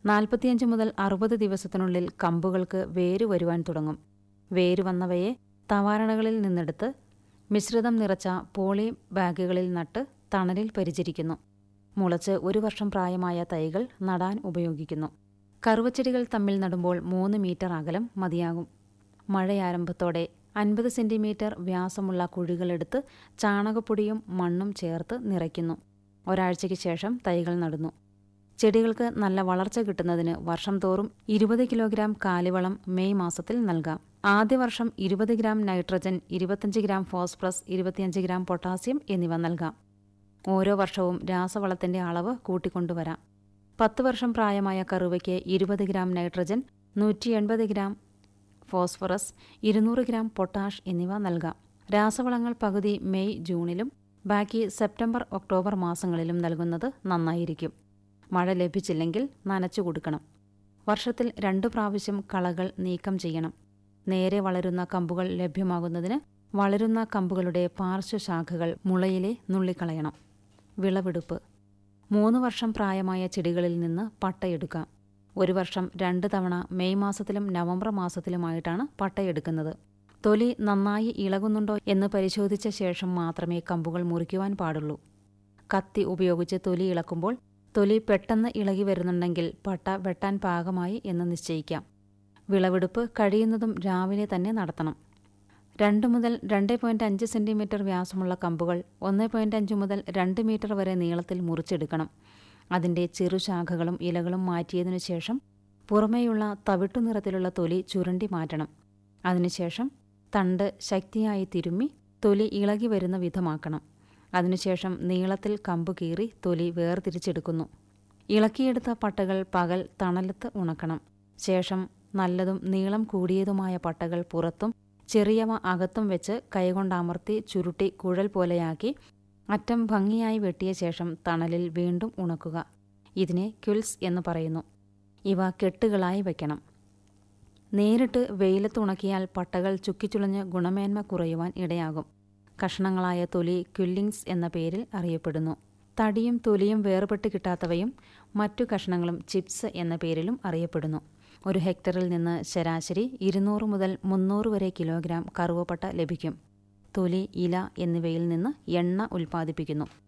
നാൽപ്പത്തിയഞ്ച് മുതൽ അറുപത് ദിവസത്തിനുള്ളിൽ കമ്പുകൾക്ക് വേര് വരുവാൻ തുടങ്ങും വേര് വന്നവയെ തവാരണകളിൽ നിന്നെടുത്ത് മിശ്രിതം നിറച്ച പോളി ബാഗുകളിൽ നട്ട് തണലിൽ പരിചരിക്കുന്നു മുളച്ച് ഒരു വർഷം പ്രായമായ തൈകൾ നടാൻ ഉപയോഗിക്കുന്നു കറുവച്ചെടികൾ തമ്മിൽ നടുമ്പോൾ മൂന്ന് മീറ്റർ അകലം മതിയാകും മഴയാരംഭത്തോടെ അൻപത് സെന്റിമീറ്റർ വ്യാസമുള്ള കുഴികളെടുത്ത് ചാണകപ്പൊടിയും മണ്ണും ചേർത്ത് നിറയ്ക്കുന്നു ഒരാഴ്ചയ്ക്ക് ശേഷം തൈകൾ നടുന്നു ചെടികൾക്ക് നല്ല വളർച്ച കിട്ടുന്നതിന് വർഷം തോറും ഇരുപത് കിലോഗ്രാം കാലിവളം മെയ് മാസത്തിൽ നൽകാം ആദ്യ വർഷം ഇരുപത് ഗ്രാം നൈട്രജൻ ഇരുപത്തഞ്ച് ഗ്രാം ഫോസ്ഫറസ് ഇരുപത്തിയഞ്ച് ഗ്രാം പൊട്ടാസ്യം എന്നിവ നൽകാം ഓരോ വർഷവും രാസവളത്തിന്റെ അളവ് കൂട്ടിക്കൊണ്ടുവരാം പത്ത് വർഷം പ്രായമായ കറുവയ്ക്ക് ഇരുപത് ഗ്രാം നൈട്രജൻ നൂറ്റി എൺപത് ഗ്രാം ഫോസ്ഫറസ് ഇരുന്നൂറ് ഗ്രാം പൊട്ടാഷ് എന്നിവ നൽകാം രാസവളങ്ങൾ പകുതി മെയ് ജൂണിലും ബാക്കി സെപ്റ്റംബർ ഒക്ടോബർ മാസങ്ങളിലും നൽകുന്നത് നന്നായിരിക്കും മഴ ലഭിച്ചില്ലെങ്കിൽ നനച്ചു കൊടുക്കണം വർഷത്തിൽ രണ്ടു പ്രാവശ്യം കളകൾ നീക്കം ചെയ്യണം നേരെ വളരുന്ന കമ്പുകൾ ലഭ്യമാകുന്നതിന് വളരുന്ന കമ്പുകളുടെ പാർശ്വശാഖകൾ മുളയിലെ നുള്ളിക്കളയണം വിളവെടുപ്പ് മൂന്ന് വർഷം പ്രായമായ ചെടികളിൽ നിന്ന് പട്ടയെടുക്കാം ഒരു വർഷം രണ്ട് തവണ മെയ് മാസത്തിലും നവംബർ മാസത്തിലുമായിട്ടാണ് പട്ടയെടുക്കുന്നത് തൊലി നന്നായി ഇളകുന്നുണ്ടോ എന്ന് പരിശോധിച്ച ശേഷം മാത്രമേ കമ്പുകൾ മുറിക്കുവാൻ പാടുള്ളൂ കത്തി ഉപയോഗിച്ച് തൊലി ഇളക്കുമ്പോൾ തൊലി പെട്ടെന്ന് ഇളകി വരുന്നുണ്ടെങ്കിൽ പട്ട വെട്ടാൻ പാകമായി എന്ന് നിശ്ചയിക്കാം വിളവെടുപ്പ് കഴിയുന്നതും രാവിലെ തന്നെ നടത്തണം രണ്ട് മുതൽ രണ്ട് പോയിന്റ് അഞ്ച് സെന്റിമീറ്റർ വ്യാസമുള്ള കമ്പുകൾ ഒന്ന് പോയിന്റ് അഞ്ച് മുതൽ രണ്ട് മീറ്റർ വരെ നീളത്തിൽ മുറിച്ചെടുക്കണം അതിൻ്റെ ചെറുശാഖകളും ഇലകളും മാറ്റിയതിനു ശേഷം പുറമേയുള്ള തവിട്ടു നിറത്തിലുള്ള തൊലി ചുരണ്ടി മാറ്റണം അതിനുശേഷം തണ്ട് ശക്തിയായി തിരുമ്മി തൊലി ഇളകി വരുന്ന വിധമാക്കണം അതിനുശേഷം നീളത്തിൽ കമ്പ് കീറി തൊലി വേർതിരിച്ചെടുക്കുന്നു ഇളക്കിയെടുത്ത പട്ടകൾ പകൽ തണലത്ത് ഉണക്കണം ശേഷം നല്ലതും നീളം കൂടിയതുമായ പട്ടകൾ പുറത്തും ചെറിയവ അകത്തും വെച്ച് കൈകൊണ്ടമർത്തി ചുരുട്ടി കുഴൽ പോലെയാക്കി അറ്റം ഭംഗിയായി വെട്ടിയ ശേഷം തണലിൽ വീണ്ടും ഉണക്കുക ഇതിനെ ക്വിൽസ് എന്ന് പറയുന്നു ഇവ കെട്ടുകളായി വയ്ക്കണം നേരിട്ട് വെയിലത്ത് ഉണക്കിയാൽ പട്ടകൾ ചുക്കിച്ചുളഞ്ഞ് ഗുണമേന്മ കുറയുവാൻ ഇടയാകും കഷ്ണങ്ങളായ തൊലി ക്വില്ലിങ്സ് എന്ന പേരിൽ അറിയപ്പെടുന്നു തടിയും തൊലിയും വേർപെട്ട് കിട്ടാത്തവയും മറ്റു കഷ്ണങ്ങളും ചിപ്സ് എന്ന പേരിലും അറിയപ്പെടുന്നു ഒരു ഹെക്ടറിൽ നിന്ന് ശരാശരി ഇരുന്നൂറ് മുതൽ മുന്നൂറ് വരെ കിലോഗ്രാം കറുവപ്പട്ട ലഭിക്കും തൊലി ഇല എന്നിവയിൽ നിന്ന് എണ്ണ ഉൽപ്പാദിപ്പിക്കുന്നു